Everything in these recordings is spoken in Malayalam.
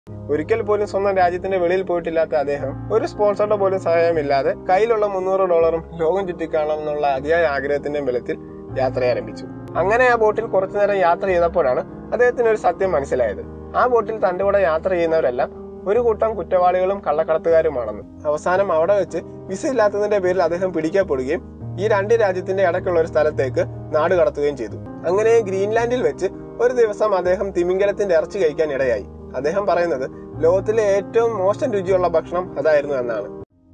ഒരിക്കൽ പോലും സ്വന്തം രാജ്യത്തിന്റെ വെളിയിൽ പോയിട്ടില്ലാത്ത അദ്ദേഹം ഒരു സ്പോൺസറുടെ പോലും സഹായമില്ലാതെ കയ്യിലുള്ള മുന്നൂറ് ഡോളറും ലോകം ചുറ്റിക്കാണണമെന്നുള്ള അതിയായ ആഗ്രഹത്തിന്റെ ബലത്തിൽ യാത്ര ആരംഭിച്ചു അങ്ങനെ ആ ബോട്ടിൽ കുറച്ചു നേരം യാത്ര ചെയ്തപ്പോഴാണ് അദ്ദേഹത്തിന് ഒരു സത്യം മനസ്സിലായത് ആ ബോട്ടിൽ തന്റെ കൂടെ യാത്ര ചെയ്യുന്നവരെല്ലാം ഒരു കൂട്ടം കുറ്റവാളികളും കള്ളക്കടത്തുകാരുമാണെന്ന് അവസാനം അവിടെ വെച്ച് വിസ ഇല്ലാത്തതിന്റെ പേരിൽ അദ്ദേഹം പിടിക്കപ്പെടുകയും ഈ രണ്ട് രാജ്യത്തിന്റെ ഇടയ്ക്കുള്ള ഒരു സ്ഥലത്തേക്ക് നാട് കടത്തുകയും ചെയ്തു അങ്ങനെ ഗ്രീൻലാൻഡിൽ വെച്ച് ഒരു ദിവസം അദ്ദേഹം തിമിംഗലത്തിന്റെ ഇറച്ചി കഴിക്കാൻ ഇടയായി അദ്ദേഹം പറയുന്നത് ലോകത്തിലെ ഏറ്റവും മോശം രുചിയുള്ള ഭക്ഷണം അതായിരുന്നു എന്നാണ്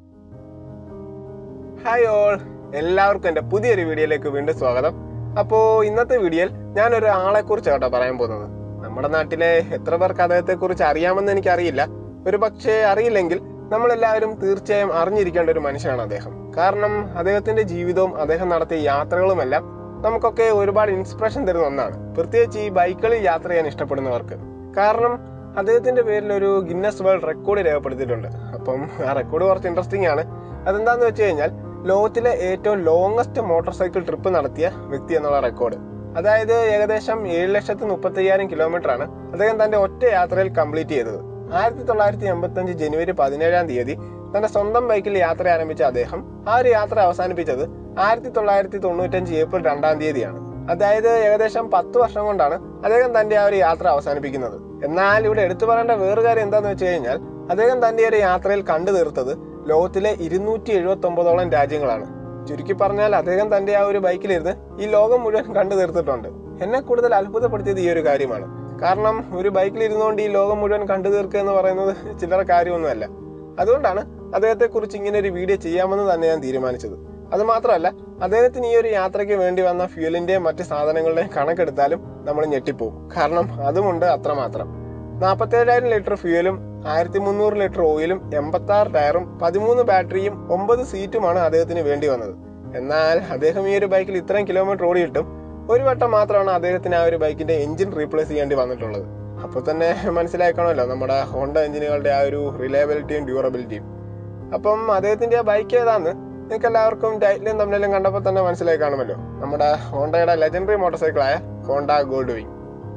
ഹായ് ഓൾ എല്ലാവർക്കും എന്റെ പുതിയൊരു വീഡിയോയിലേക്ക് വീണ്ടും സ്വാഗതം അപ്പോ ഇന്നത്തെ വീഡിയോയിൽ ഞാൻ ഒരു ആളെ കുറിച്ച് കേട്ടോ പറയാൻ പോകുന്നത് നമ്മുടെ നാട്ടിലെ എത്ര പേർക്ക് അദ്ദേഹത്തെ കുറിച്ച് അറിയാമെന്ന് എനിക്കറിയില്ല ഒരു പക്ഷേ അറിയില്ലെങ്കിൽ നമ്മളെല്ലാവരും തീർച്ചയായും അറിഞ്ഞിരിക്കേണ്ട ഒരു മനുഷ്യനാണ് അദ്ദേഹം കാരണം അദ്ദേഹത്തിന്റെ ജീവിതവും അദ്ദേഹം നടത്തിയ യാത്രകളുമെല്ലാം നമുക്കൊക്കെ ഒരുപാട് ഇൻസ്പിറേഷൻ തരുന്ന ഒന്നാണ് പ്രത്യേകിച്ച് ഈ ബൈക്കുകളിൽ യാത്ര ചെയ്യാൻ ഇഷ്ടപ്പെടുന്നവർക്ക് കാരണം അദ്ദേഹത്തിന്റെ പേരിൽ ഒരു ഗിന്നസ് വേൾഡ് റെക്കോർഡ് രേഖപ്പെടുത്തിയിട്ടുണ്ട് അപ്പം ആ റെക്കോർഡ് കുറച്ച് ഇൻട്രസ്റ്റിംഗ് ആണ് അതെന്താന്ന് വെച്ച് കഴിഞ്ഞാൽ ലോകത്തിലെ ഏറ്റവും ലോങ്ങസ്റ്റ് മോട്ടോർ സൈക്കിൾ ട്രിപ്പ് നടത്തിയ വ്യക്തി എന്നുള്ള റെക്കോർഡ് അതായത് ഏകദേശം ഏഴ് ലക്ഷത്തി മുപ്പത്തി അയ്യായിരം കിലോമീറ്റർ ആണ് അദ്ദേഹം തന്റെ ഒറ്റ യാത്രയിൽ കംപ്ലീറ്റ് ചെയ്തത് ആയിരത്തി തൊള്ളായിരത്തി എൺപത്തി അഞ്ച് ജനുവരി പതിനേഴാം തീയതി തന്റെ സ്വന്തം ബൈക്കിൽ യാത്ര ആരംഭിച്ച അദ്ദേഹം ആ ഒരു യാത്ര അവസാനിപ്പിച്ചത് ആയിരത്തി തൊള്ളായിരത്തി തൊണ്ണൂറ്റഞ്ച് ഏപ്രിൽ രണ്ടാം തീയതിയാണ് അതായത് ഏകദേശം പത്ത് വർഷം കൊണ്ടാണ് അദ്ദേഹം തന്റെ ആ ഒരു യാത്ര അവസാനിപ്പിക്കുന്നത് എന്നാൽ ഇവിടെ എടുത്തു പറയേണ്ട വേറെ കാര്യം എന്താന്ന് വെച്ച് കഴിഞ്ഞാൽ അദ്ദേഹം തന്റെ ഒരു യാത്രയിൽ കണ്ടു തീർത്തത് ലോകത്തിലെ ഇരുന്നൂറ്റി എഴുപത്തി ഒമ്പതോളം രാജ്യങ്ങളാണ് ചുരുക്കി പറഞ്ഞാൽ അദ്ദേഹം തന്റെ ആ ഒരു ബൈക്കിലിരുന്ന് ഈ ലോകം മുഴുവൻ കണ്ടു തീർത്തിട്ടുണ്ട് എന്നെ കൂടുതൽ അത്ഭുതപ്പെടുത്തിയത് ഈ ഒരു കാര്യമാണ് കാരണം ഒരു ബൈക്കിൽ ഇരുന്നുകൊണ്ട് ഈ ലോകം മുഴുവൻ കണ്ടു തീർക്കുക എന്ന് പറയുന്നത് ചില്ലറ കാര്യമൊന്നുമല്ല അതുകൊണ്ടാണ് അദ്ദേഹത്തെ കുറിച്ച് ഇങ്ങനെ ഒരു വീഡിയോ ചെയ്യാമെന്ന് തന്നെ ഞാൻ തീരുമാനിച്ചത് അത് മാത്രമല്ല അദ്ദേഹത്തിന് ഈ ഒരു യാത്രയ്ക്ക് വേണ്ടി വന്ന ഫ്യൂലിന്റെയും മറ്റ് സാധനങ്ങളുടെയും കണക്കെടുത്താലും നമ്മൾ ഞെട്ടിപ്പോവും കാരണം അതുമുണ്ട് അത്രമാത്രം നാൽപ്പത്തേഴായിരം ലിറ്റർ ഫ്യൂലും ആയിരത്തി മുന്നൂറ് ലിറ്റർ ഓയിലും എൺപത്തി ആറ് ടയറും പതിമൂന്ന് ബാറ്ററിയും ഒമ്പത് സീറ്റുമാണ് അദ്ദേഹത്തിന് വേണ്ടി വന്നത് എന്നാൽ അദ്ദേഹം ഈ ഒരു ബൈക്കിൽ ഇത്രയും കിലോമീറ്റർ ഓടിയിട്ടും ഒരു വട്ടം മാത്രമാണ് അദ്ദേഹത്തിന് ആ ഒരു ബൈക്കിന്റെ എഞ്ചിൻ റീപ്ലേസ് ചെയ്യേണ്ടി വന്നിട്ടുള്ളത് അപ്പോൾ തന്നെ മനസ്സിലാക്കണമല്ലോ നമ്മുടെ ഹോണ്ട എഞ്ചിനുകളുടെ ആ ഒരു റിലയബിലിറ്റിയും ഡ്യൂറബിലിറ്റിയും അപ്പം അദ്ദേഹത്തിന്റെ ആ ബൈക്ക് ഏതാന്ന് നിങ്ങൾക്ക് എല്ലാവർക്കും ടൈറ്റിലും തമ്മിലും കണ്ടപ്പോൾ തന്നെ മനസ്സിലായി കാണുമല്ലോ നമ്മുടെ ഹോണ്ടയുടെ ലെജൻഡറി മോട്ടോർ സൈക്കിളായ ഹോണ്ട ഗോൾഡ് വിങ്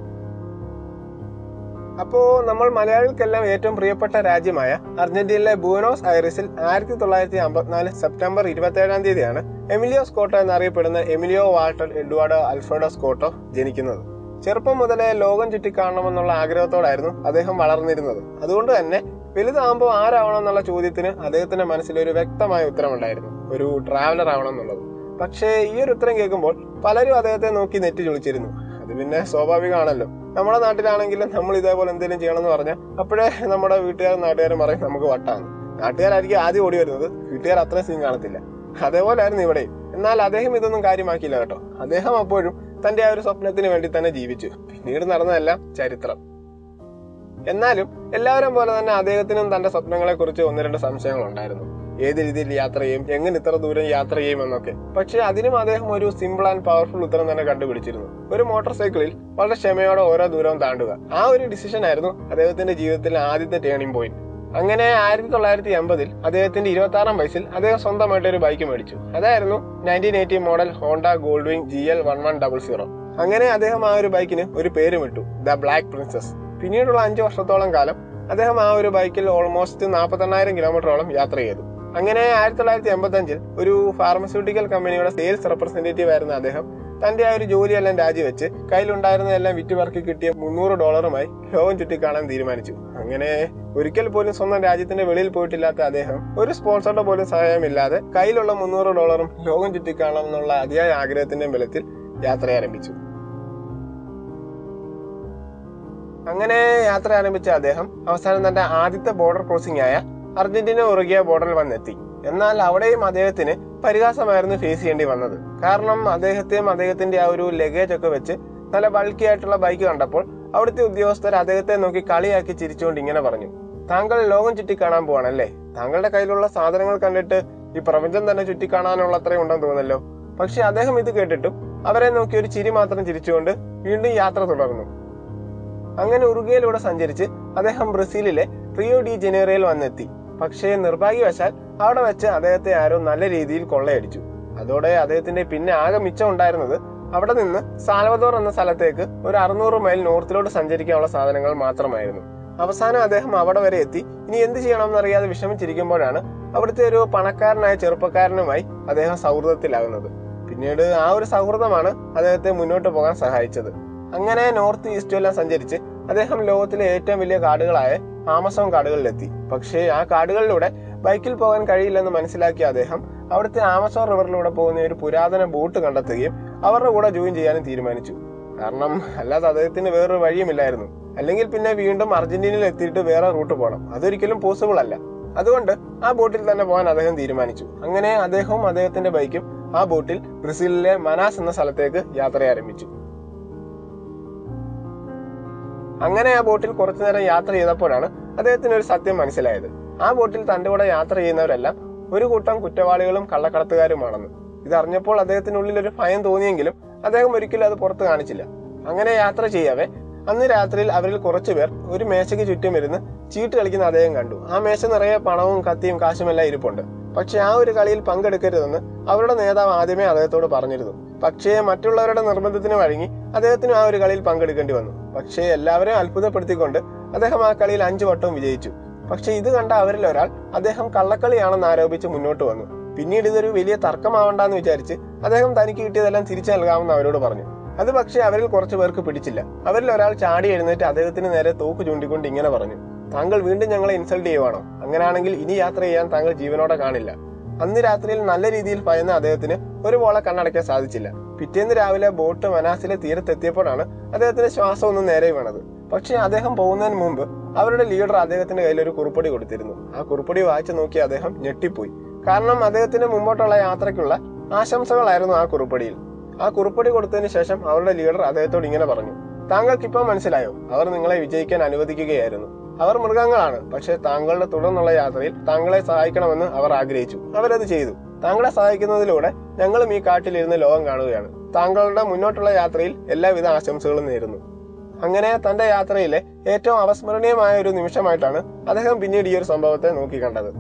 അപ്പോ നമ്മൾ മലയാളികൾക്കെല്ലാം ഏറ്റവും പ്രിയപ്പെട്ട രാജ്യമായ അർജന്റീനയിലെ ബൂനോസ് ഐറിസിൽ ആയിരത്തി തൊള്ളായിരത്തി അമ്പത്തിനാല് സെപ്റ്റംബർ ഇരുപത്തിയേഴാം തീയതിയാണ് എമിലിയോ സ്കോട്ടോ എന്നറിയപ്പെടുന്ന Emilio Walter Eduardo Alfredo Scotto ജനിക്കുന്നത് ചെറുപ്പം മുതലേ ലോകം ചുറ്റിക്കാണണമെന്നുള്ള ആഗ്രഹത്തോടായിരുന്നു അദ്ദേഹം വളർന്നിരുന്നത് അതുകൊണ്ട് തന്നെ വലുതാകുമ്പോൾ ആരാവണം എന്നുള്ള ചോദ്യത്തിന് അദ്ദേഹത്തിന്റെ മനസ്സിൽ ഒരു വ്യക്തമായ ഉത്തരമുണ്ടായിരുന്നു ഒരു ട്രാവലർ ആവണം എന്നുള്ളത് പക്ഷേ ഈ ഒരു ഉത്തരം കേൾക്കുമ്പോൾ പലരും അദ്ദേഹത്തെ നോക്കി നെറ്റി ചൊളിച്ചിരുന്നു അത് പിന്നെ സ്വാഭാവികമാണല്ലോ നമ്മുടെ നാട്ടിലാണെങ്കിലും നമ്മൾ ഇതേപോലെ എന്തെങ്കിലും ചെയ്യണം എന്ന് പറഞ്ഞാൽ അപ്പോഴേ നമ്മുടെ വീട്ടുകാരും നാട്ടുകാരും പറയും നമുക്ക് വട്ടാണ് നാട്ടുകാരായിരിക്കും ആദ്യം ഓടി വരുന്നത് വീട്ടുകാർ അത്രയും സീൻ കാണത്തില്ല അതേപോലെ ആയിരുന്നു ഇവിടെ എന്നാൽ അദ്ദേഹം ഇതൊന്നും കാര്യമാക്കിയില്ല കേട്ടോ അദ്ദേഹം അപ്പോഴും തന്റെ ആ ഒരു സ്വപ്നത്തിന് വേണ്ടി തന്നെ ജീവിച്ചു പിന്നീട് നടന്നതെല്ലാം ചരിത്രം എന്നാലും എല്ലാവരും പോലെ തന്നെ അദ്ദേഹത്തിനും തന്റെ സ്വപ്നങ്ങളെ കുറിച്ച് ഒന്ന് രണ്ട് സംശയങ്ങൾ ഉണ്ടായിരുന്നു ഏത് രീതിയിൽ യാത്ര ചെയ്യും എങ്ങനെ ഇത്ര ദൂരം യാത്ര ചെയ്യും എന്നൊക്കെ പക്ഷെ അതിനും അദ്ദേഹം ഒരു സിമ്പിൾ ആൻഡ് പവർഫുൾ ഉത്തരം തന്നെ കണ്ടുപിടിച്ചിരുന്നു ഒരു മോട്ടോർ സൈക്കിളിൽ വളരെ ക്ഷമയോടെ ഓരോ ദൂരവും താണ്ടുക ആ ഒരു ഡിസിഷൻ ആയിരുന്നു അദ്ദേഹത്തിന്റെ ജീവിതത്തിലെ ആദ്യത്തെ ടേണിംഗ് പോയിന്റ് അങ്ങനെ ആയിരത്തി തൊള്ളായിരത്തി എൺപതിൽ അദ്ദേഹത്തിന്റെ ഇരുപത്തി ആറാം വയസ്സിൽ അദ്ദേഹം സ്വന്തമായിട്ട് ഒരു ബൈക്ക് മേടിച്ചു അതായിരുന്നു nineteen eighty model Honda Gold Wing G L one one double zero അങ്ങനെ അദ്ദേഹം ആ ഒരു ബൈക്കിന് ഒരു പേരും ഇട്ടു ദ ബ്ലാക്ക് പ്രിൻസസ് പിന്നീടുള്ള അഞ്ചു വർഷത്തോളം കാലം അദ്ദേഹം ആ ഒരു ബൈക്കിൽ ഓൾമോസ്റ്റ് നാൽപ്പത്തെണ്ണായിരം കിലോമീറ്ററോളം യാത്ര ചെയ്തു അങ്ങനെ ആയിരത്തി തൊള്ളായിരത്തി എൺപത്തി അഞ്ചിൽ ഒരു ഫാർമസ്യൂട്ടിക്കൽ കമ്പനിയുടെ സെയിൽസ് റെപ്രസെന്റേറ്റീവ് ആയിരുന്ന അദ്ദേഹം തന്റെ ആ ഒരു ജോലിയെല്ലാം രാജിവെച്ച് കയ്യിലുണ്ടായിരുന്നതെല്ലാം വിറ്റുപറക്കി കിട്ടിയ മുന്നൂറ് ഡോളറുമായി ലോകം ചുറ്റിക്കാണാൻ തീരുമാനിച്ചു അങ്ങനെ ഒരിക്കൽ പോലും സ്വന്തം രാജ്യത്തിന്റെ വെളിയിൽ പോയിട്ടില്ലാത്ത അദ്ദേഹം ഒരു സ്പോൺസറുടെ പോലും സഹായമില്ലാതെ കയ്യിലുള്ള മുന്നൂറ് ഡോളറും ലോകം ചുറ്റിക്കാണണം എന്നുള്ള അതിയായ ആഗ്രഹത്തിന്റെ ബലത്തിൽ യാത്ര ആരംഭിച്ചു അങ്ങനെ യാത്ര ആരംഭിച്ച അദ്ദേഹം അവസാനം തന്റെ ആദ്യത്തെ ബോർഡർ ക്രോസിംഗ് ആയ അർജന്റീന ഉറുകിയ ബോർഡറിൽ വന്നെത്തി എന്നാൽ അവിടെയും അദ്ദേഹത്തിന് പരിഹാസമായിരുന്നു ഫേസ് ചെയ്യേണ്ടി വന്നത് കാരണം അദ്ദേഹത്തെയും അദ്ദേഹത്തിന്റെ ആ ഒരു ലഗേജ് ഒക്കെ വെച്ച് നല്ല ബൾക്കി ആയിട്ടുള്ള ബൈക്ക് കണ്ടപ്പോൾ അവിടുത്തെ ഉദ്യോഗസ്ഥർ അദ്ദേഹത്തെ നോക്കി കളിയാക്കി ചിരിച്ചുകൊണ്ട് ഇങ്ങനെ പറഞ്ഞു താങ്കൾ ലോകം ചുറ്റിക്കാണാൻ പോവാണല്ലേ താങ്കളുടെ കയ്യിലുള്ള സാധനങ്ങൾ കണ്ടിട്ട് ഈ പ്രപഞ്ചം തന്നെ ചുറ്റിക്കാണാനുള്ള അത്രയും ഉണ്ടെന്ന് തോന്നല്ലോ പക്ഷെ അദ്ദേഹം ഇത് കേട്ടിട്ടും അവരെ നോക്കി ഒരു ചിരി മാത്രം ചിരിച്ചുകൊണ്ട് വീണ്ടും യാത്ര തുടർന്നു അങ്ങനെ ഉറുഗയിലൂടെ സഞ്ചരിച്ച് അദ്ദേഹം ബ്രസീലിലെ റിയോ ഡി ജനീറയിൽ വന്നെത്തി പക്ഷേ നിർഭാഗ്യവശാൽ അവിടെ വെച്ച് അദ്ദേഹത്തെ ആരോ നല്ല രീതിയിൽ കൊള്ളയടിച്ചു അതോടെ അദ്ദേഹത്തിന്റെ പിന്നെ ആകെ മിച്ചം ഉണ്ടായിരുന്നത് അവിടെ നിന്ന് സാൽവദോർ എന്ന സ്ഥലത്തേക്ക് ഒരു അറുന്നൂറ് മൈൽ നോർത്തിലോട്ട് സഞ്ചരിക്കാനുള്ള സാധനങ്ങൾ മാത്രമായിരുന്നു അവസാനം അദ്ദേഹം അവിടെ വരെ എത്തി ഇനി എന്ത് ചെയ്യണമെന്നറിയാതെ വിഷമിച്ചിരിക്കുമ്പോഴാണ് അവിടുത്തെ ഒരു പണക്കാരനായ ചെറുപ്പക്കാരനുമായി അദ്ദേഹം സൗഹൃദത്തിലാകുന്നത് പിന്നീട് ആ ഒരു സൗഹൃദമാണ് അദ്ദേഹത്തെ മുന്നോട്ട് പോകാൻ സഹായിച്ചത് അങ്ങനെ നോർത്ത് ഈസ്റ്റും എല്ലാം സഞ്ചരിച്ച് അദ്ദേഹം ലോകത്തിലെ ഏറ്റവും വലിയ കാടുകളായ ആമസോൺ കാടുകളിലെത്തി പക്ഷേ ആ കാടുകളിലൂടെ ബൈക്കിൽ പോകാൻ കഴിയില്ലെന്ന് മനസ്സിലാക്കിയ അദ്ദേഹം അവിടുത്തെ ആമസോൺ റിവറിലൂടെ പോകുന്ന ഒരു പുരാതന ബോട്ട് കണ്ടെത്തുകയും അവരുടെ കൂടെ ജോയിൻ ചെയ്യാനും തീരുമാനിച്ചു കാരണം അല്ലാതെ അദ്ദേഹത്തിന് വേറൊരു വഴിയുമില്ലായിരുന്നു അല്ലെങ്കിൽ പിന്നെ വീണ്ടും അർജന്റീനയിൽ എത്തിയിട്ട് വേറെ റൂട്ട് പോകണം അതൊരിക്കലും പോസിബിൾ അല്ല അതുകൊണ്ട് ആ ബോട്ടിൽ തന്നെ പോകാൻ അദ്ദേഹം തീരുമാനിച്ചു അങ്ങനെ അദ്ദേഹവും അദ്ദേഹത്തിന്റെ ബൈക്കും ആ ബോട്ടിൽ ബ്രസീലിലെ മനാസ് എന്ന സ്ഥലത്തേക്ക് യാത്ര ആരംഭിച്ചു അങ്ങനെ ആ ബോട്ടിൽ കുറച്ചു നേരം യാത്ര ചെയ്തപ്പോഴാണ് അദ്ദേഹത്തിന് ഒരു സത്യം മനസ്സിലായത് ആ ബോട്ടിൽ തന്റെ കൂടെ യാത്ര ചെയ്യുന്നവരെല്ലാം ഒരു കൂട്ടം കുറ്റവാളികളും കള്ളക്കടത്തുകാരുമാണെന്ന് ഇത് അറിഞ്ഞപ്പോൾ അദ്ദേഹത്തിനുള്ളിൽ ഒരു ഭയം തോന്നിയെങ്കിലും അദ്ദേഹം ഒരിക്കലും അത് പുറത്ത് കാണിച്ചില്ല അങ്ങനെ യാത്ര ചെയ്യവേ അന്ന് രാത്രിയിൽ അവരിൽ കുറച്ചുപേർ ഒരു മേശയ്ക്ക് ചുറ്റും ഇരുന്ന് ചീട്ട് കളിക്കുന്ന അദ്ദേഹം കണ്ടു ആ മേശ നിറയെ പണവും കത്തിയും കാശുമെല്ലാം ഇരിപ്പുണ്ട് പക്ഷെ ആ ഒരു കളിയിൽ പങ്കെടുക്കരുതെന്ന് അവരുടെ നേതാവ് ആദ്യമേ അദ്ദേഹത്തോട് പറഞ്ഞിരുന്നു പക്ഷേ മറ്റുള്ളവരുടെ നിർബന്ധത്തിന് വഴങ്ങി അദ്ദേഹത്തിനും ആ ഒരു കളിയിൽ പങ്കെടുക്കേണ്ടി വന്നു പക്ഷേ എല്ലാവരെയും അത്ഭുതപ്പെടുത്തിക്കൊണ്ട് അദ്ദേഹം ആ കളിയിൽ അഞ്ചു വട്ടവും വിജയിച്ചു പക്ഷെ ഇത് കണ്ട അവരിൽ ഒരാൾ അദ്ദേഹം കള്ളക്കളിയാണെന്ന് ആരോപിച്ച് മുന്നോട്ട് വന്നു പിന്നീട് ഇതൊരു വലിയ തർക്കമാവണ്ടെന്ന് വിചാരിച്ച് അദ്ദേഹം തനിക്ക് കിട്ടിയതെല്ലാം തിരിച്ചു നൽകാമെന്ന് അവരോട് പറഞ്ഞു അത് പക്ഷേ അവരിൽ കുറച്ചു പേർക്ക് പിടിച്ചില്ല അവരിൽ ഒരാൾ ചാടി എഴുന്നേറ്റ് അദ്ദേഹത്തിന് നേരെ തോക്ക് ചൂണ്ടിക്കൊണ്ട് ഇങ്ങനെ പറഞ്ഞു താങ്കൾ വീണ്ടും ഞങ്ങളെ ഇൻസൾട്ട് ചെയ്യുവാണോ അങ്ങനെയാണെങ്കിൽ ഇനി യാത്ര ചെയ്യാൻ താങ്കൾ ജീവനോടെ കാണില്ല അന്ന് രാത്രിയിൽ നല്ല രീതിയിൽ ഭയന്ന അദ്ദേഹത്തിന് ഒരു പോളെ കണ്ണടയ്ക്കാൻ സാധിച്ചില്ല പിറ്റേന്ന് രാവിലെ ബോട്ട് മനാസിലെ തീരത്തെത്തിയപ്പോഴാണ് അദ്ദേഹത്തിന് ശ്വാസം ഒന്ന് നേരെ വീണത് പക്ഷേ അദ്ദേഹം പോകുന്നതിന് മുമ്പ് അവരുടെ ലീഡർ അദ്ദേഹത്തിന്റെ കയ്യിൽ ഒരു കുറിപ്പടി കൊടുത്തിരുന്നു ആ കുറിപ്പടി വായിച്ചു നോക്കി അദ്ദേഹം ഞെട്ടിപ്പോയി കാരണം അദ്ദേഹത്തിന് മുമ്പോട്ടുള്ള യാത്രയ്ക്കുള്ള ആശംസകളായിരുന്നു ആ കുറിപ്പടിയിൽ ആ കുറിപ്പടി കൊടുത്തതിന് ശേഷം അവരുടെ ലീഡർ അദ്ദേഹത്തോട് ഇങ്ങനെ പറഞ്ഞു താങ്കൾക്ക് ഇപ്പം മനസ്സിലായോ അവർ നിങ്ങളെ വിജയിക്കാൻ അനുവദിക്കുകയായിരുന്നു അവർ മൃഗങ്ങളാണ് പക്ഷേ താങ്കളുടെ തുടർന്നുള്ള യാത്രയിൽ താങ്കളെ സഹായിക്കണമെന്ന് അവർ ആഗ്രഹിച്ചു അവരത് ചെയ്തു താങ്കളെ സഹായിക്കുന്നതിലൂടെ ഞങ്ങളും ഈ കാട്ടിലിരുന്ന് ലോകം കാണുകയാണ് താങ്കളുടെ മുന്നോട്ടുള്ള യാത്രയിൽ എല്ലാവിധ ആശംസകളും നേരുന്നു അങ്ങനെ തന്റെ യാത്രയിലെ ഏറ്റവും അവസ്മരണീയമായ ഒരു നിമിഷമായിട്ടാണ് അദ്ദേഹം പിന്നീട് ഈ ഒരു സംഭവത്തെ നോക്കിക്കണ്ടത്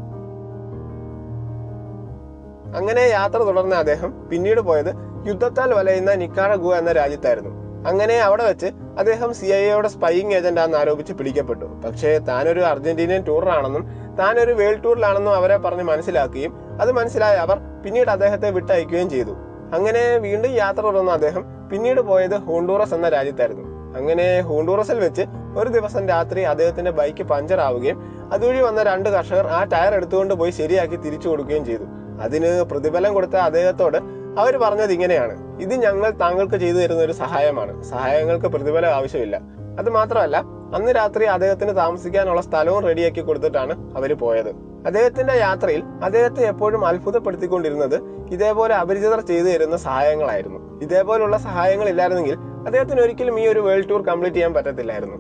അങ്ങനെ യാത്ര തുടർന്ന അദ്ദേഹം പിന്നീട് പോയത് യുദ്ധത്താൽ വലയുന്ന നിക്കാറഗുവ എന്ന രാജ്യത്തായിരുന്നു അങ്ങനെ അവിടെ വെച്ച് അദ്ദേഹം സി ഐ എയുടെ സ്പൈയിങ് ഏജന്റ് ആണെന്ന് ആരോപിച്ച് പിടിക്കപ്പെട്ടു പക്ഷേ താനൊരു അർജന്റീനിയൻ ടൂറിലാണെന്നും താനൊരു വേൾഡ് ടൂറിലാണെന്നും അവരെ പറഞ്ഞ് മനസ്സിലാക്കുകയും അത് മനസ്സിലായ അവർ പിന്നീട് അദ്ദേഹത്തെ വിട്ടയക്കുകയും ചെയ്തു അങ്ങനെ വീണ്ടും യാത്ര തുടർന്ന അദ്ദേഹം പിന്നീട് പോയത് ഹോണ്ടൂറസ് എന്ന രാജ്യത്തായിരുന്നു അങ്ങനെ ഹോണ്ടൂറസിൽ വെച്ച് ഒരു ദിവസം രാത്രി അദ്ദേഹത്തിന്റെ ബൈക്ക് പഞ്ചർ ആവുകയും അതുവഴി വന്ന രണ്ട് കർഷകർ ആ ടയർ എടുത്തുകൊണ്ട് പോയി ശരിയാക്കി തിരിച്ചു കൊടുക്കുകയും ചെയ്തു അതിന് പ്രതിഫലം കൊടുത്ത അദ്ദേഹത്തോട് അവർ പറഞ്ഞത് ഇങ്ങനെയാണ് ഇത് ഞങ്ങൾ താങ്കൾക്ക് ചെയ്തു തരുന്ന ഒരു സഹായമാണ് സഹായങ്ങൾക്ക് പ്രതിഫലം ആവശ്യമില്ല അത് മാത്രമല്ല അന്ന് രാത്രി അദ്ദേഹത്തിന് താമസിക്കാനുള്ള സ്ഥലവും റെഡിയാക്കി കൊടുത്തിട്ടാണ് അവർ പോയത് അദ്ദേഹത്തിന്റെ യാത്രയിൽ അദ്ദേഹത്തെ എപ്പോഴും അത്ഭുതപ്പെടുത്തിക്കൊണ്ടിരുന്നത് ഇതേപോലെ അപരിചിതർ ചെയ്തു തരുന്ന സഹായങ്ങളായിരുന്നു ഇതേപോലുള്ള സഹായങ്ങൾ ഇല്ലായിരുന്നെങ്കിൽ അദ്ദേഹത്തിന് ഒരിക്കലും ഈ ഒരു വേൾഡ് ടൂർ കംപ്ലീറ്റ് ചെയ്യാൻ പറ്റത്തില്ലായിരുന്നു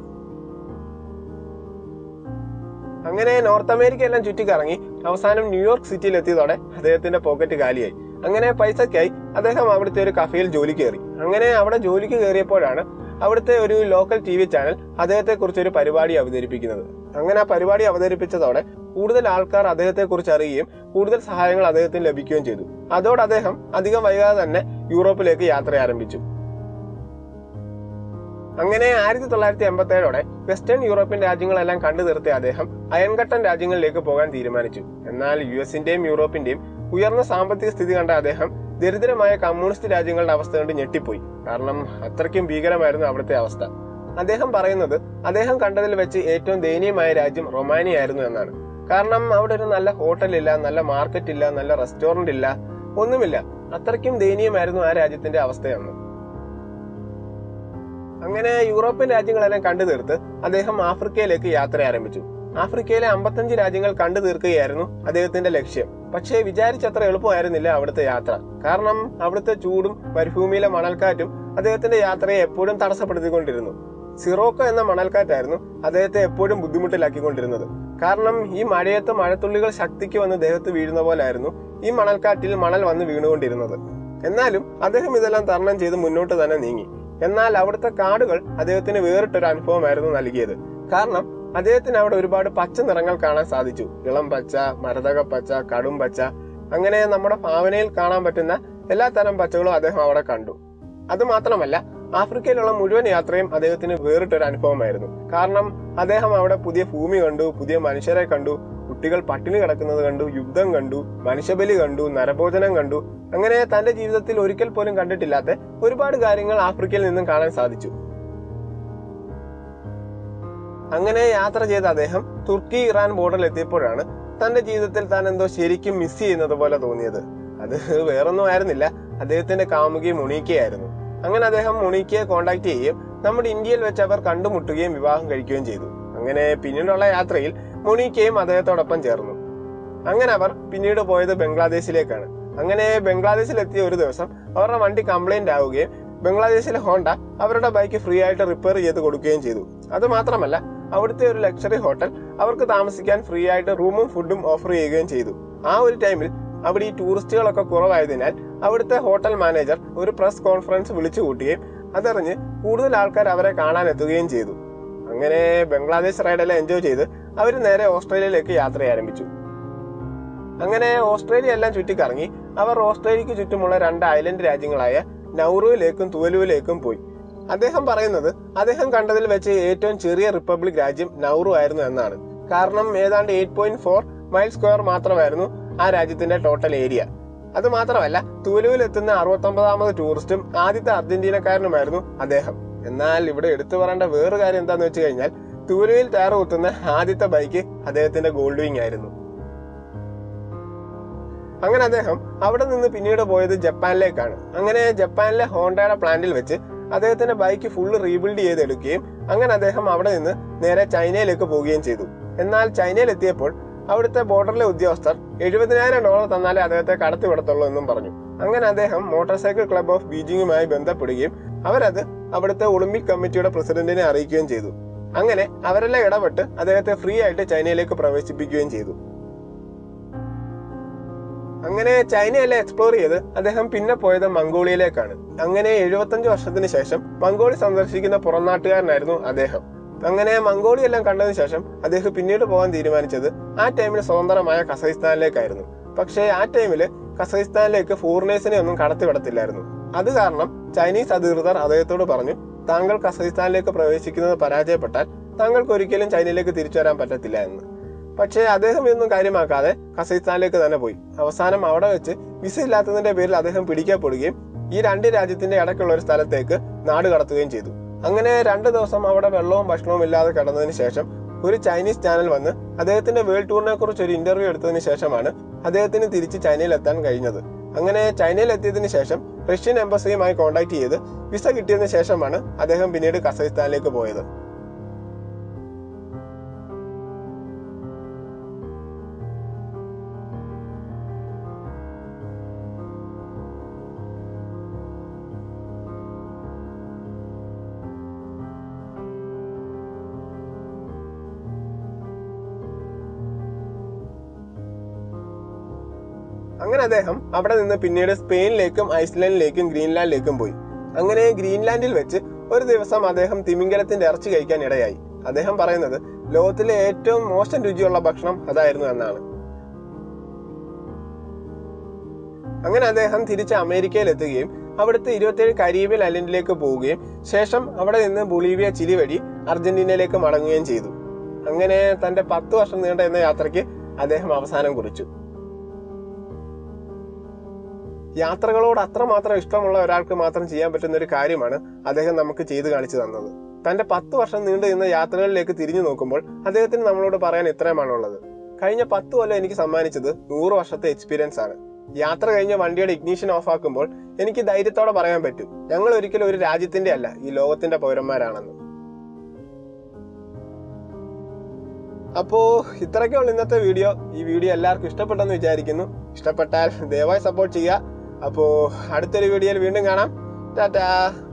അങ്ങനെ നോർത്ത് അമേരിക്ക എല്ലാം ചുറ്റിക്കറങ്ങി അവസാനം ന്യൂയോർക്ക് സിറ്റിയിൽ എത്തിയതോടെ അദ്ദേഹത്തിന്റെ പോക്കറ്റ് കാലിയായി അങ്ങനെ പൈസക്കായി അദ്ദേഹം അവിടുത്തെ ഒരു കഫേയിൽ ജോലി കയറി അങ്ങനെ അവിടെ ജോലിക്ക് കയറിയപ്പോഴാണ് അവിടുത്തെ ഒരു ലോക്കൽ ടി വി ചാനൽ അദ്ദേഹത്തെ കുറിച്ച് ഒരു പരിപാടി അവതരിപ്പിക്കുന്നത് അങ്ങനെ ആ പരിപാടി അവതരിപ്പിച്ചതോടെ കൂടുതൽ ആൾക്കാർ അദ്ദേഹത്തെ കുറിച്ച് അറിയുകയും കൂടുതൽ സഹായങ്ങൾ അദ്ദേഹത്തിന് ലഭിക്കുകയും ചെയ്തു അതോടെ അദ്ദേഹം അധികം വൈകാതെ തന്നെ യൂറോപ്പിലേക്ക് യാത്ര ആരംഭിച്ചു അങ്ങനെ ആയിരത്തി തൊള്ളായിരത്തി എൺപത്തി ഏഴോടെ വെസ്റ്റേൺ യൂറോപ്യൻ രാജ്യങ്ങളെല്ലാം കണ്ടു നിർത്തിയ അദ്ദേഹം അയൻകട്ടൻ രാജ്യങ്ങളിലേക്ക് പോകാൻ തീരുമാനിച്ചു എന്നാൽ യു എസിന്റെയും യൂറോപ്പിന്റെയും ഉയർന്ന സാമ്പത്തിക സ്ഥിതി കണ്ട അദ്ദേഹം ദരിദ്രമായ കമ്മ്യൂണിസ്റ്റ് രാജ്യങ്ങളുടെ അവസ്ഥ കണ്ട് ഞെട്ടിപ്പോയി കാരണം അത്രയ്ക്കും ഭീകരമായിരുന്നു അവിടുത്തെ അവസ്ഥ അദ്ദേഹം പറയുന്നത് അദ്ദേഹം കണ്ടതിൽ വെച്ച് ഏറ്റവും ദയനീയമായ രാജ്യം റൊമാനിയായിരുന്നു എന്നാണ് കാരണം അവിടെ ഒരു നല്ല ഹോട്ടലില്ല നല്ല മാർക്കറ്റ് ഇല്ല നല്ല റെസ്റ്റോറന്റ് ഇല്ല ഒന്നുമില്ല അത്രയ്ക്കും ദയനീയമായിരുന്നു ആ രാജ്യത്തിന്റെ അവസ്ഥയെന്ന് അങ്ങനെ യൂറോപ്യൻ രാജ്യങ്ങളെല്ലാം കണ്ടു തീർത്ത് അദ്ദേഹം ആഫ്രിക്കയിലേക്ക് യാത്ര ആരംഭിച്ചു ആഫ്രിക്കയിലെ അമ്പത്തഞ്ച് രാജ്യങ്ങൾ കണ്ടു തീർക്കുകയായിരുന്നു അദ്ദേഹത്തിന്റെ ലക്ഷ്യം പക്ഷേ വിചാരിച്ചത്ര എളുപ്പമായിരുന്നില്ല അവിടുത്തെ യാത്ര കാരണം അവിടുത്തെ ചൂടും മരുഭൂമിയിലെ മണൽക്കാറ്റും അദ്ദേഹത്തിന്റെ യാത്രയെ എപ്പോഴും തടസ്സപ്പെടുത്തിക്കൊണ്ടിരുന്നു സിറോക്കോ എന്ന മണൽക്കാറ്റായിരുന്നു അദ്ദേഹത്തെ എപ്പോഴും ബുദ്ധിമുട്ടിലാക്കിക്കൊണ്ടിരുന്നത് കാരണം ഈ മഴയത്ത് മഴത്തുള്ളികൾ ശക്തിക്ക് വന്ന് ദേഹത്ത് വീഴുന്ന പോലായിരുന്നു ഈ മണൽക്കാറ്റിൽ മണൽ വന്ന് വീണുകൊണ്ടിരുന്നത് എന്നാലും അദ്ദേഹം ഇതെല്ലാം തരണം ചെയ്ത് മുന്നോട്ട് തന്നെ നീങ്ങി എന്നാൽ അവിടുത്തെ കാടുകൾ അദ്ദേഹത്തിന് വേറിട്ടൊരു അനുഭവമായിരുന്നു നൽകിയത് കാരണം അദ്ദേഹത്തിന് അവിടെ ഒരുപാട് പച്ച നിറങ്ങൾ കാണാൻ സാധിച്ചു ഇളം പച്ച മരതക പച്ച കടും പച്ച അങ്ങനെ നമ്മുടെ ഭാവനയിൽ കാണാൻ പറ്റുന്ന എല്ലാ തരം പച്ചകളും അദ്ദേഹം അവിടെ കണ്ടു അത് മാത്രമല്ല ആഫ്രിക്കയിലുള്ള മുഴുവൻ യാത്രയും അദ്ദേഹത്തിന് വേറിട്ടൊരു അനുഭവമായിരുന്നു കാരണം അദ്ദേഹം അവിടെ പുതിയ ഭൂമി കണ്ടു പുതിയ മനുഷ്യരെ കണ്ടു കുട്ടികൾ പട്ടിണി കിടക്കുന്നത് കണ്ടു യുദ്ധം കണ്ടു മനുഷ്യബലി കണ്ടു നരഭോജനം കണ്ടു അങ്ങനെ തന്റെ ജീവിതത്തിൽ ഒരിക്കൽ പോലും കണ്ടിട്ടില്ലാത്ത ഒരുപാട് കാര്യങ്ങൾ ആഫ്രിക്കയിൽ നിന്നും കാണാൻ സാധിച്ചു അങ്ങനെ യാത്ര ചെയ്ത അദ്ദേഹം തുർക്കി ഇറാൻ ബോർഡറിൽ എത്തിയപ്പോഴാണ് തന്റെ ജീവിതത്തിൽ താൻ എന്തോ ശരിക്കും മിസ് ചെയ്യുന്നത് പോലെ തോന്നിയത് അത് വേറൊന്നും ആയിരുന്നില്ല അദ്ദേഹത്തിന്റെ കാമുകി മൊണീക്കയായിരുന്നു അങ്ങനെ അദ്ദേഹം മൊണീക്കയെ കോണ്ടാക്ട് ചെയ്യുകയും നമ്മുടെ ഇന്ത്യയിൽ വെച്ച് അവർ കണ്ടുമുട്ടുകയും വിവാഹം കഴിക്കുകയും ചെയ്തു അങ്ങനെ പിന്നീടുള്ള യാത്രയിൽ മൊണീക്കയും അദ്ദേഹത്തോടൊപ്പം ചേർന്നു അങ്ങനെ അവർ പിന്നീട് പോയത് ബംഗ്ലാദേശിലേക്കാണ് അങ്ങനെ ബംഗ്ലാദേശിൽ എത്തിയ ഒരു ദിവസം അവരുടെ വണ്ടി കംപ്ലൈന്റ് ആവുകയും ബംഗ്ലാദേശിലെ ഹോണ്ട അവരുടെ ബൈക്ക് ഫ്രീ ആയിട്ട് റിപ്പയർ ചെയ്ത് കൊടുക്കുകയും ചെയ്തു അത് മാത്രമല്ല അവിടുത്തെ ഒരു ലക്ഷറി ഹോട്ടൽ അവർക്ക് താമസിക്കാൻ ഫ്രീ ആയിട്ട് റൂമും ഫുഡും ഓഫർ ചെയ്യുകയും ചെയ്തു ആ ഒരു ടൈമിൽ അവിടെ ഈ ടൂറിസ്റ്റുകളൊക്കെ കുറവായതിനാൽ അവിടുത്തെ ഹോട്ടൽ മാനേജർ ഒരു പ്രസ് കോൺഫറൻസ് വിളിച്ചു കൂട്ടുകയും അതറിഞ്ഞ് കൂടുതൽ ആൾക്കാർ അവരെ കാണാൻ എത്തുകയും ചെയ്തു അങ്ങനെ ബംഗ്ലാദേശ് റൈഡെല്ലാം എൻജോയ് ചെയ്ത് അവർ നേരെ ഓസ്ട്രേലിയയിലേക്ക് യാത്ര ആരംഭിച്ചു അങ്ങനെ ഓസ്ട്രേലിയ എല്ലാം ചുറ്റിക്കറങ്ങി അവർ ഓസ്ട്രേലിയക്ക് ചുറ്റുമുള്ള രണ്ട് ഐലൻഡ് രാജ്യങ്ങളായ നൗറുവിലേക്കും തുവലുവിലേക്കും പോയി അദ്ദേഹം പറയുന്നത് അദ്ദേഹം കണ്ടതിൽ വെച്ച് ഏറ്റവും ചെറിയ റിപ്പബ്ലിക് രാജ്യം നൗറു ആയിരുന്നു എന്നാണ് കാരണം ഏതാണ്ട് eight point four mile square മാത്രമായിരുന്നു ആ രാജ്യത്തിന്റെ ടോട്ടൽ ഏരിയ അത് മാത്രമല്ല തുവലുവിൽ എത്തുന്ന അറുപത്തൊമ്പതാമത് ടൂറിസ്റ്റും ആദ്യത്തെ അർജന്റീനക്കാരനുമായിരുന്നു അദ്ദേഹം എന്നാൽ ഇവിടെ എടുത്തു പറയേണ്ട വേറെ കാര്യം എന്താന്ന് വെച്ച് കഴിഞ്ഞാൽ തുവലുവിൽ ടയർ കുത്തുന്ന ആദ്യത്തെ ബൈക്ക് അദ്ദേഹത്തിന്റെ ഗോൾഡ് വിങ് ആയിരുന്നു അങ്ങനെ അദ്ദേഹം അവിടെ നിന്ന് പിന്നീട് പോയത് ജപ്പാനിലേക്കാണ് അങ്ങനെ ജപ്പാനിലെ ഹോണ്ടയുടെ പ്ലാന്റിൽ വെച്ച് അദ്ദേഹത്തിന്റെ ബൈക്ക് ഫുള്ള് റീബിൽഡ് ചെയ്തെടുക്കുകയും അങ്ങനെ അദ്ദേഹം അവിടെ നിന്ന് നേരെ ചൈനയിലേക്ക് പോവുകയും ചെയ്തു എന്നാൽ ചൈനയിൽ എത്തിയപ്പോൾ അവിടുത്തെ ബോർഡറിലെ ഉദ്യോഗസ്ഥർ എഴുപതിനായിരം ഡോളർ തന്നാലേ അദ്ദേഹത്തെ കടത്തിവിടത്തുള്ളൂ എന്നും പറഞ്ഞു അങ്ങനെ അദ്ദേഹം മോട്ടോർ സൈക്കിൾ ക്ലബ് ഓഫ് ബീജിംഗുമായി ബന്ധപ്പെടുകയും അവരത് അവിടുത്തെ ഒളിമ്പിക് കമ്മിറ്റിയുടെ പ്രസിഡന്റിനെ അറിയിക്കുകയും ചെയ്തു അങ്ങനെ അവരെല്ലാം ഇടപെട്ട് അദ്ദേഹത്തെ ഫ്രീ ആയിട്ട് ചൈനയിലേക്ക് പ്രവേശിപ്പിക്കുകയും ചെയ്തു അങ്ങനെ ചൈനയെല്ലാം എക്സ്പ്ലോർ ചെയ്ത് അദ്ദേഹം പിന്നെ പോയത് മംഗോളിയയിലേക്കാണ് അങ്ങനെ എഴുപത്തഞ്ച് വർഷത്തിന് ശേഷം മംഗോളി സന്ദർശിക്കുന്ന പുറംനാട്ടുകാരനായിരുന്നു അദ്ദേഹം അങ്ങനെ മംഗോളിയെല്ലാം കണ്ടതിന് ശേഷം അദ്ദേഹം പിന്നീട് പോകാൻ തീരുമാനിച്ചത് ആ ടൈമിൽ സ്വതന്ത്രമായ കസഖിസ്ഥാനിലേക്കായിരുന്നു പക്ഷേ ആ ടൈമിൽ കസഖിസ്ഥാനിലേക്ക് ഫോറിനേഴ്സിനെ ഒന്നും കടത്തിവിടത്തില്ലായിരുന്നു അത് കാരണം ചൈനീസ് അധികൃതർ അദ്ദേഹത്തോട് പറഞ്ഞു താങ്കൾ കസഖിസ്ഥാനിലേക്ക് പ്രവേശിക്കുന്നത് പരാജയപ്പെട്ടാൽ താങ്കൾക്ക് ഒരിക്കലും ചൈനയിലേക്ക് തിരിച്ചു വരാൻ പറ്റത്തില്ല എന്ന് പക്ഷേ അദ്ദേഹം ഇതൊന്നും കാര്യമാക്കാതെ കസഖിസ്ഥാനിലേക്ക് തന്നെ പോയി അവസാനം അവിടെ വെച്ച് വിസ ഇല്ലാത്തതിന്റെ പേരിൽ അദ്ദേഹം പിടിക്കപ്പെടുകയും ഈ രണ്ട് രാജ്യത്തിന്റെ ഇടയ്ക്കുള്ള ഒരു സ്ഥലത്തേക്ക് നാട് കടത്തുകയും ചെയ്തു അങ്ങനെ രണ്ട് ദിവസം അവിടെ വെള്ളവും ഭക്ഷണവും ഇല്ലാതെ കിടന്നതിന് ശേഷം ഒരു ചൈനീസ് ചാനൽ വന്ന് അദ്ദേഹത്തിന്റെ വേൾഡ് ടൂറിനെ കുറിച്ച് ഒരു ഇന്റർവ്യൂ എടുത്തതിന് ശേഷമാണ് അദ്ദേഹത്തിന് തിരിച്ച് ചൈനയിൽ എത്താൻ കഴിഞ്ഞത് അങ്ങനെ ചൈനയിൽ എത്തിയതിനു ശേഷം റഷ്യൻ എംബസിയുമായി കോൺടാക്ട് ചെയ്ത് വിസ കിട്ടിയതിനു ശേഷമാണ് അദ്ദേഹം പിന്നീട് കസഖിസ്ഥാനിലേക്ക് പോയത് അങ്ങനെ അദ്ദേഹം അവിടെ നിന്ന് പിന്നീട് സ്പെയിനിലേക്കും ഐസ്ലാൻഡിലേക്കും ഗ്രീൻലാൻഡിലേക്കും പോയി അങ്ങനെ ഗ്രീൻലാൻഡിൽ വെച്ച് ഒരു ദിവസം അദ്ദേഹം തിമിംഗലത്തിന്റെ ഇറച്ചി കഴിക്കാൻ ഇടയായി അദ്ദേഹം പറയുന്നത് ലോകത്തിലെ ഏറ്റവും മോശം രുചിയുള്ള ഭക്ഷണം അതായിരുന്നു എന്നാണ് അങ്ങനെ അദ്ദേഹം തിരിച്ച് അമേരിക്കയിൽ എത്തുകയും അവിടുത്തെ ഇരുപത്തിയേഴ് കരീബിയൻ ഐലൻഡിലേക്ക് പോവുകയും ശേഷം അവിടെ നിന്ന് ബൊളീവിയ ചിലി വഴി അർജന്റീനയിലേക്ക് മടങ്ങുകയും ചെയ്തു അങ്ങനെ തന്റെ പത്ത് വർഷം നീണ്ട എന്ന യാത്രയ്ക്ക് അദ്ദേഹം അവസാനം കുറിച്ചു യാത്രകളോട് അത്രമാത്രം ഇഷ്ടമുള്ള ഒരാൾക്ക് മാത്രം ചെയ്യാൻ പറ്റുന്ന ഒരു കാര്യമാണ് അദ്ദേഹം നമുക്ക് ചെയ്തു കാണിച്ചു തന്നത് തന്റെ പത്ത് വർഷം നീണ്ടു നിന്ന യാത്രകളിലേക്ക് തിരിഞ്ഞു നോക്കുമ്പോൾ അദ്ദേഹത്തിന് നമ്മളോട് പറയാൻ ഇത്രയുമാണുള്ളത് കഴിഞ്ഞ പത്ത് കൊല്ലം എനിക്ക് സമ്മാനിച്ചത് നൂറ് വർഷത്തെ എക്സ്പീരിയൻസ് ആണ് യാത്ര കഴിഞ്ഞ വണ്ടിയുടെ ഇഗ്നീഷൻ ഓഫ് ആക്കുമ്പോൾ എനിക്ക് ധൈര്യത്തോടെ പറയാൻ പറ്റും ഞങ്ങൾ ഒരിക്കലും ഒരു രാജ്യത്തിന്റെ അല്ല ഈ ലോകത്തിന്റെ പൗരന്മാരാണെന്ന് അപ്പോ ഇത്രയൊക്കെയുള്ള ഇന്നത്തെ വീഡിയോ ഈ വീഡിയോ എല്ലാവർക്കും ഇഷ്ടപ്പെട്ടെന്ന് വിചാരിക്കുന്നു ഇഷ്ടപ്പെട്ടാൽ ദയവായി സപ്പോർട്ട് ചെയ്യുക അപ്പോ അടുത്തൊരു വീഡിയോയിൽ വീണ്ടും കാണാം ടാറ്റാ